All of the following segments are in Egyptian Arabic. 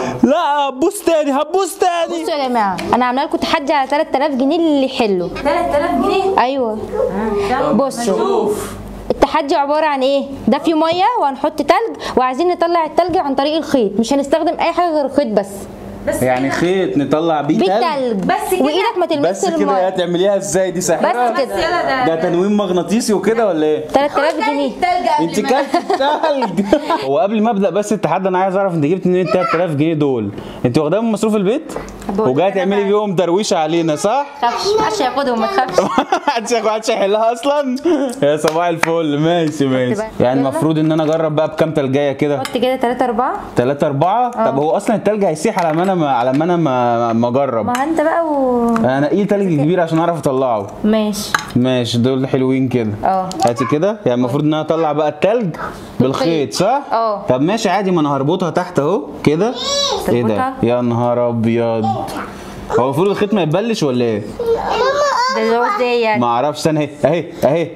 لا هتبوس تاني هتبوس تاني بصوا يا جماعه انا عامله لكم تحدي على 3000 جنيه اللي يحلوا 3000 جنيه ايوه بصوا التحدي عباره عن ايه ده فيه ميه وهنحط تلج وعايزين نطلع التلج عن طريق الخيط مش هنستخدم اي حاجه غير الخيط بس بس يعني كده. خيط نطلع بيه تلج بالتلج بس كده. وايدك ما تلمسش بس كده الميه هتعمليها ازاي دي ساحره بس بس كده يلا ده ده تنويم مغناطيسي وكده ولا ايه 3000 جنيه التلج قبل انت ما- كلت التلج هو قبل ما ابدا بس التحدي انا عايز اعرف انت جبت منين 3000 جنيه دول انت واخداهم من مصروف البيت بقول وجايه لك أنا تعملي بقى- بيهم درويشه علينا صح تخافش محدش هياخدهم ما تخافش محدش محدش هيحلها اصلا يا صباح الفل ماشي ماشي بقى. يعني يلا. المفروض ان انا اجرب بقى بكام تلجايه كده حط كده 3 4 3 4 طب هو اصلا التلج هيسيح على ما انا ما على ما انا ما ما اجرب ما انت بقى و... انا ايه تلج كبير عشان اعرف اطلعه ماشي ماشي دول حلوين كده اه. هاتي كده يعني المفروض ان انا اطلع بقى التلج بالخيط صح؟ اه. طب ماشي عادي ما انا هربطها تحت اهو كده ايه ده؟ تربطها؟ يا نهار ابيض هو المفروض الخيط ما يتبلش ولا ايه؟ ده اللي هو ازاي يعني ما اعرفش استنى اهي اهي اهي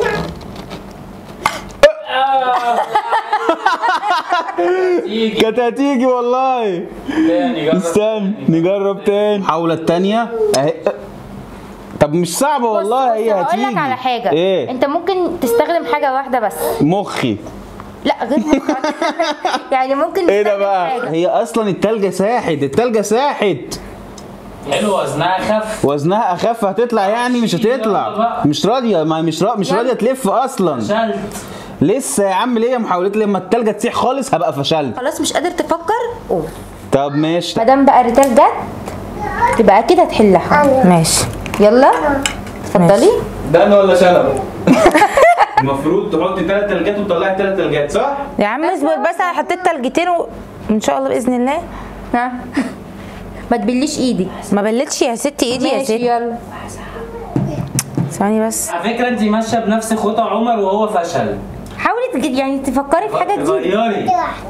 تيجي كانت هتيجي والله تاني جرب استنى نجرب تاني الحاولة التانية اهي طب مش صعبة والله هي هقول هتيجي لك على حاجه ايه؟ انت ممكن تستخدم حاجه واحده بس مخي لا غير مخك. يعني ممكن ايه ده تستخدم بقى؟ حاجة. هي اصلا التلجة ساحت التلجة ساحت حلو وزنها خف وزنها اخف هتطلع يعني مش هتطلع مش راضيه ما مش را... مش راضيه تلف اصلا شلت لسه يا عم ليا محاولات لما التلجه تسيح خالص هبقى فشلت خلاص مش قادر تفكر قوم طب ماشي ما دام بقى الريتال جت تبقى اكيد هتحلها ماشي يلا اتفضلي ده انا ولا شلبه المفروض تحطي ثلاث تلجات وتطلعي ثلاث تلجات صح؟ يا عم اصبر بس انا حطيت تلجتين وان شاء الله باذن الله ها ما تبليش ايدك ما بلتش يا ستي ايدي يا ماشي ستي يلا ثواني بس على فكره انت ماشيه بنفس خطى عمر وهو فشل حاولي تج- يعني تفكري في حاجه جديده غيري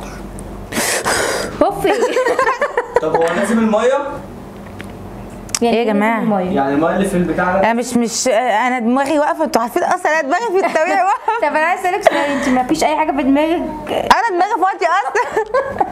هوفي طب هو لازم الميه؟ يعني إيه يا جماعة؟ لازم المية. يعني الميه اللي في البتاع ده انا مش مش انا دماغي واقفه انتوا عارفين اصلا انا دماغي في الطبيعي واقفه طب انا عايز اسالك سؤال انت ما فيش اي حاجه في دماغك انا دماغي فاضيه اصلا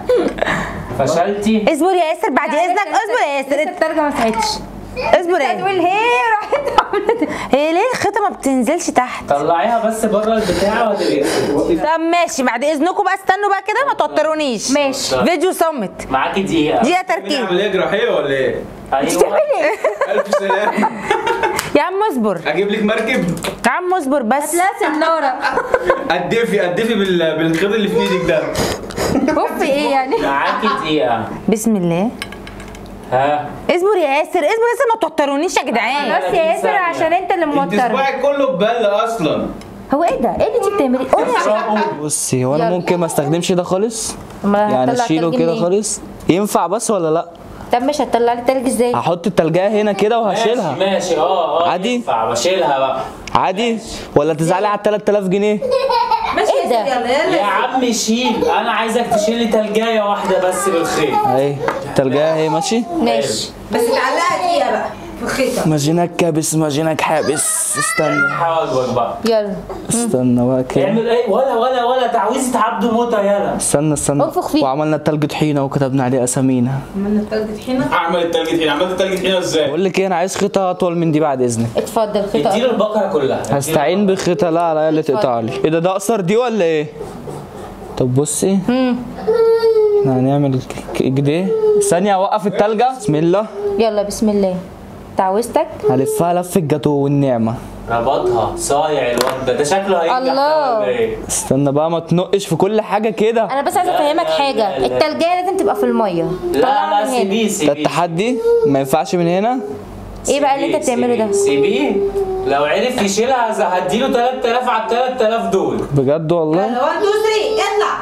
فشلتي اصبر يا ياسر بعد اذنك اصبر يا لسه ياسر الترجمه ما ساعدتش اصبر يا تقول هي راحت عملت هي ليه الخيطه ما بتنزلش تحت طلعيها بس بره البتاع وهتبقي طب ماشي بعد اذنكم بقى استنوا بقى كده ما توترونيش ماشي فيديو صمت معاكي دقيقه دي تركيز عمليه جراحيه ولا ايه؟ ايوه الف سلامه يا عم اصبر اجيب لك مركب يا عم اصبر بس لا سناره ادفي ادفي بال... بالخيط اللي في ايدك ده هوفي ايه يعني معاكي دقيقه بسم الله ها اصبر يا ياسر اصبر لسه ما توترونيش يا جدعان بس يا ياسر عشان انت اللي انت موتر صباعك كله ببل اصلا هو ايه ده ايه اللي انت بتعمليه قولي عشان بصي هو انا يلا. ممكن ما استخدمش ده خالص ما يعني هتطلع اشيله التلج كده منين؟ خالص ينفع بس ولا لا طب مش هتطلع لي تلج ازاي هحط التلجايه هنا كده وهشيلها ماشي ماشي اه اه عادي؟ ينفع بشيلها بقى عادي ولا تزعلي على 3000 جنيه ايه ده يا عم شيل انا عايزك تشيل لي تلجايه واحده بس بالخير اهي التلجايه اهي ماشي ماشي بس تعلقها دقيقة بقى في الخيطة ماجينك كابس ماجينك حابس استنى حاولك بقى يلا استنى بقى كده اعمل ايه ولا ولا ولا تعويذه عبده موته يلا استنى استنى انفخ فيه. وعملنا التلج طحينه وكتبنا عليه اسامينا عملنا التلج طحينة اعمل التلج طحينه عملت التلج طحينه ازاي؟ بقول لك ايه انا عايز خيطه اطول من دي بعد اذنك اتفضل خيطه اديله البقره كلها هستعين بخيطه لا لا اللي تقطع لي ايه ده ده اقصر دي ولا ايه طب بصي احنا هنعمل ك- كده ثانيه اوقف التلجه بسم الله يلا بسم الله تعويذتك هلفها لف الجاتو والنعمه ربطها صايع الواد ده ده شكله هينجح الله. ده ولا ايه؟ استنى بقى ما تنقش في كل حاجه كده انا بس عايزه لا، افهمك لا، حاجه لا، لا. التلجيه لازم تبقى في الميه لا طلعها لا من هنا. سيبيه ده سيبيه التحدي ما ينفعش من هنا ايه بقى اللي انت سيبيه، بتعمله ده سيبيه لو عرف يشيلها ز- هديله 3000 على ال 3000 دول بجد والله يلا 1 2 3 اطلع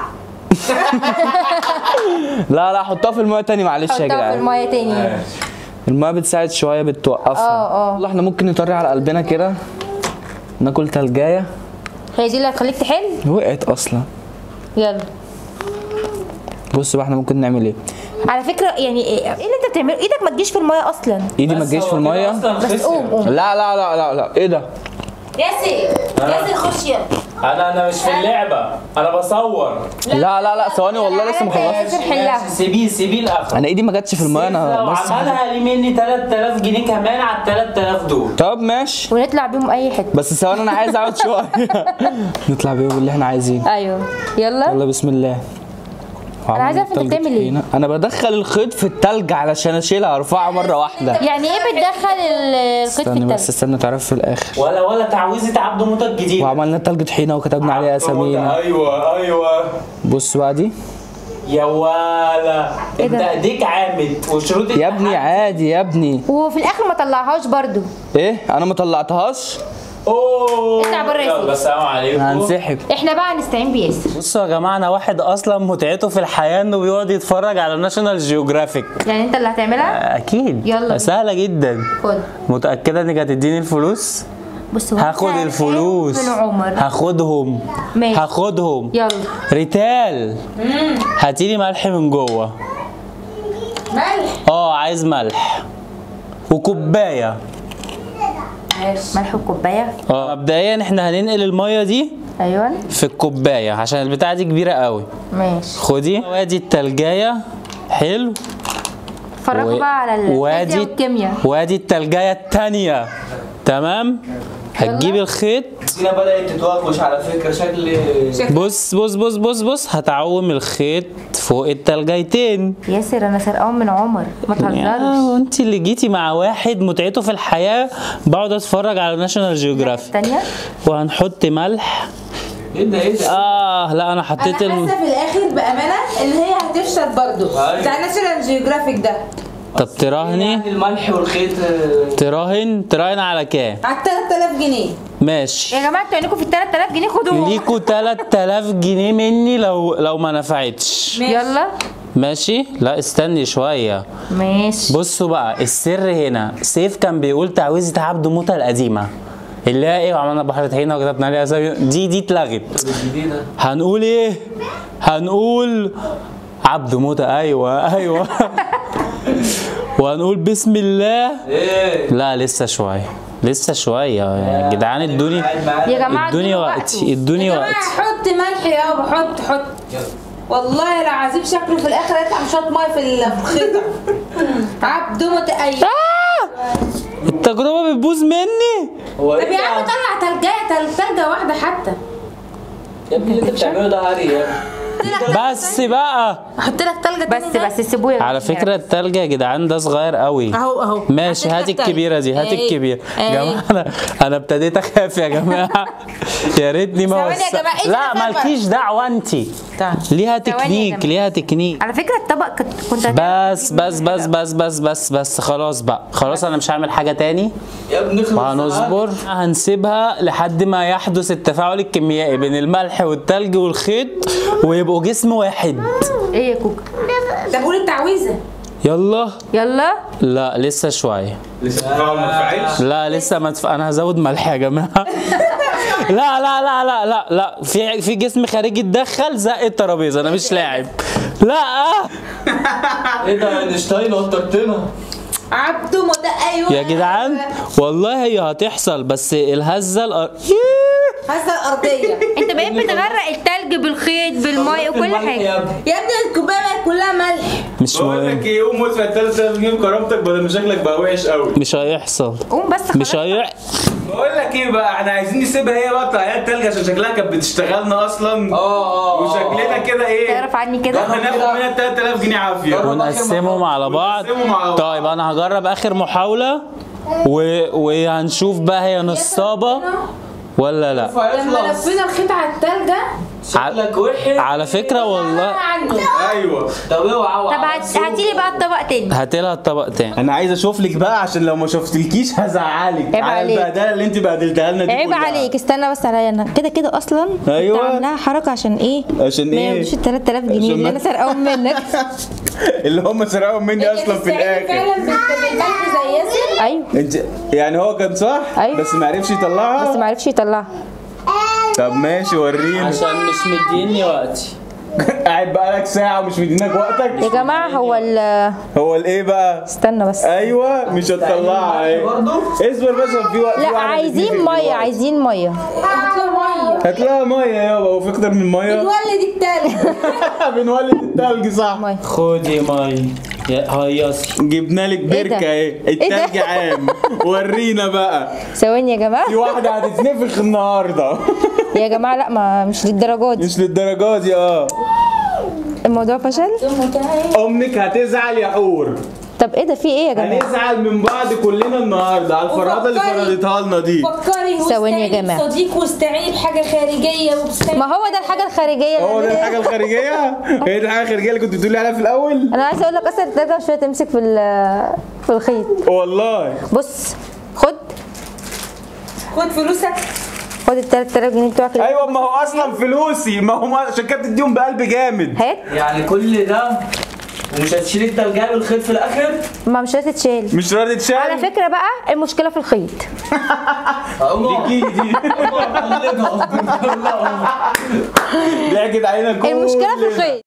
لا لا حطها في المايه تاني معلش يا حطها في جدعان الميه تاني المايه بتساعد شويه بتوقفها اه اه والله احنا ممكن نطري على قلبنا كده ناكل تلجايه هي دي اللي هتخليك تحل وقعت اصلا يلا بص بقى احنا ممكن نعمل ايه على فكره يعني ايه إيه اللي انت بتعمله ايدك ما تجيش في الميه اصلا ايدي ما بس تجيش هو في كده الميه أصلاً بس خسر. قوم قوم لا لا لا لا لا ايه ده ياسر ياسر خش يلا انا انا مش في اللعبه انا بصور لا لا لا ثواني والله لسه ما خلصتش ياسر حلها سيبيه سيبيه الاخر انا ايدي ما جاتش في المايه انا لو بس عملها لي مني 3000 جنيه كمان على ال 3000 دول طب ماشي ونطلع بيهم اي حته بس ثواني انا عايز اقعد شويه نطلع بيهم اللي احنا عايزينه ايوه يلا يلا بسم الله أنا عايزة أعرف أنت التلج بتعمل إيه؟ طحينة. انا بدخل الخيط في التلج علشان اشيلها ارفعها مره واحده يعني ايه بتدخل ال- الخيط في استنى بس التلج استنى تعرف في الاخر ولا ولا تعويذه عبده موته الجديده وعملنا تلج طحينه وكتبنا عليها اسامينا ايوه ايوه بص بقى دي يا ولا إيه انت ده؟ ايديك عامد وشروط يا ابني عادي يا ابني وفي الاخر ما طلعهاش برضو ايه انا ما طلعتهاش اوه اطلع بره يا سيدي. يلا السلام عليكم هنسحب احنا بقى هنستعين بياسر بصوا يا جماعه انا واحد اصلا متعته في الحياه انه بيقعد يتفرج على ناشونال جيوغرافيك يعني انت اللي هتعملها اكيد يلا. سهله جدا خد متاكده انك هتديني الفلوس بص هو هاخد أنت الفلوس بن عمر هاخدهم ماشي. هاخدهم يلا ريتال هاتيلي ملح من جوه ملح اه عايز ملح وكوبايه ملح وكوبايه اه مبدئيا احنا هننقل الميه دي ايوه في الكوبايه عشان البتاعه دي كبيره قوي ماشي خدي وادي التلجايه حلو اتفرجوا و- بقى على الفيزياء وادي والكيمياء وادي التلجايه التانية تمام هتجيبي الخيط هنا بدات تتوغوش على فكره شكل بص بص بص بص بص هتعوم الخيط فوق التلجايتين ياسر انا سرقان من عمر ما تهزرش انت اللي جيتي مع واحد متعته في الحياه بقعد اتفرج على ناشونال جيوغرافيك الثانيه وهنحط ملح ايه ده ايه ده اه لا انا انا حطيت حاسه الم... في الاخر بامانه ان هي هتفشل برضو بتاع ناشونال جيوغرافيك ده طب تراهني الملح والخيط تراهن تراهن على كام على 3000 جنيه ماشي يا جماعه انتوا عينيكم في ال 3000 جنيه خدوهم ليكوا 3000 جنيه مني لو لو ما نفعتش يلا ماشي لا استني شويه ماشي بصوا بقى السر هنا سيف كان بيقول تعويذه عبد موته القديمه اللي هي ايه وعملنا بحر طحينه وكتبنا عليها اسامي دي دي اتلغت الجديده هنقول ايه هنقول عبد موته ايوه ايوه وهنقول بسم الله ايه لا لسه شويه لسه شويه يا جدعان ادوني يا جماعه ادوني ادوني وقت وقته. ادوني يا جماعه وقت حط ملح يابا حط حط والله العظيم شكله في الاخر يطلع شويه ميه في ال- في الخيطه عبده متأيد التجربه بتبوظ مني هو طب يا عم طلع تلجايه تل- تلجه واحده حتى يا ابني اللي انت بتعمله ده هري يا ابني بس بقى احط لك تلجه بس تاني بس سيبوه يا على جماعة. فكره التلج يا جدعان ده صغير قوي اهو اهو ماشي حطيت هاتي لك تلج. الكبيره دي هاتي ايه. الكبيره يا ايه. جماعه انا انا ابتديت اخاف يا جماعه يا ريتني ما ثواني يا وسع- جماعة، إيه لا ده مالكيش دعوه انت تعال. ليها ثواني يا تكنيك جماعة. ليها تكنيك على فكره الطبق كنت كنت بس بس بس بس بس بس بس خلاص بقى خلاص انا مش هعمل حاجه تاني يا ابني خلص وهنصبر هنسيبها لحد ما يحدث التفاعل الكيميائي بين الملح والتلج والخيط ويبقوا جسم واحد ايه يا كوكا طب قول التعويذه يلا يلا لا لسه شويه لسه ما فعلش لا لسه ما تف... انا هزود ملح يا جماعه لا لا لا لا لا لا في في جسم خارجي اتدخل زق الترابيزه انا مش لاعب لا ايه ده اينشتاين وترتنا عبده متأيد يا جدعان والله هي هتحصل بس الهزه الأر... هذا الارضيه انت بقيت بتغرق التلج بالخيط بالميه وكل يا حاجه ابني يا ابني الكوبايه بقت كلها ملح مش بقول مهم لك ايه قوم وادفع 3000 جنيه بكرامتك بدل ما شكلك بقى وحش قوي مش هيحصل قوم بس خلاص مش هي بقول لك ايه بقى احنا عايزين نسيبها هي بقى طلعت تلج عشان شكلها كانت بتشتغلنا اصلا اه اه وشكلنا كده ايه تعرف عني كده احنا ناخد منها 3000 جنيه عافيه ونقسمهم على بعض ونقسمهم على بعض. طيب انا هجرب اخر محاوله و... وهنشوف بقى هي نصابه ولا لا لما لفينا الخيط على التلجه شكلك وحش على فكره والله عنه ايوه طب اوعى طب هات- هاتيلي بقى الطبق تاني هاتلها الطبق تاني انا عايز اشوف لك بقى عشان لو ما شفتلكيش هزعلك عيب على عليك. البهدله اللي انت بهدلتها لنا دي عيب كلها. عليك استنى بس عليا انا كده كده اصلا أيوة. كنت عاملاها حركه عشان ايه عشان ما إيه؟ ياخدوش ال 3000 جنيه عشان اللي ما- انا سرقاهم منك اللي هم سرقوهم مني اصلا في الاخر فعلا بت- بالملح زي ياسر ايوه انت يعني هو كان صح أيوة. بس ما عرفش يطلعها بس ما عرفش يطلعها طب ماشي ورينا عشان مش مديني وقتي قاعد بقالك ساعه ومش مدينك يا وقتك جماعه هو ال هو الايه بقى استنى بس ايوه مش هتطلعها اهي اصبر بس هو في وقت في لا واحدة عايزين بتتنفخ ميه دلوقتي. عايزين ميه هتلاقي ميه هات لها ميه يابا هو في اكتر من ميه بنولد التلج بنولد التلج صح ميه خدي مي يا هيصي جبنا لك إيه ده؟ بركه اهي إيه ده؟ التلج عام ورينا بقى ثواني يا جماعه في واحده هتتنفخ النهارده يا جماعه لا ما مش للدرجات دي مش للدرجات دي اه الموضوع فشل امك هتزعل يا حور طب ايه ده في ايه يا جماعه هنزعل من بعض كلنا النهارده على الفرادة اللي وفكري- فرضتها لنا دي فكري ثواني يا واستعيني جماعة. بصديق واستعيني بحاجه خارجيه واستعيني ما هو ده الحاجه الخارجيه هو ده اللي- الحاجه الخارجيه هي دي الحاجه الخارجيه اللي كنت بتقولي عليها في الاول انا عايزه اقول لك اصلا الترجمه مش هتمسك في ال- في الخيط والله بص خد خد فلوسك خد ال 3000 جنيه بتوعك اللي- ايوه ما هو اصلا فلوسي ما هو ما- عشان كده بتديهم بقلب جامد هات يعني كل ده ومش هتشيل التلجان والخيط في الاخر ما مش هتتشال مش راضي على تشال فكره بقى المشكله في الخيط دي دي دي يا جدعان كل المشكله في الخيط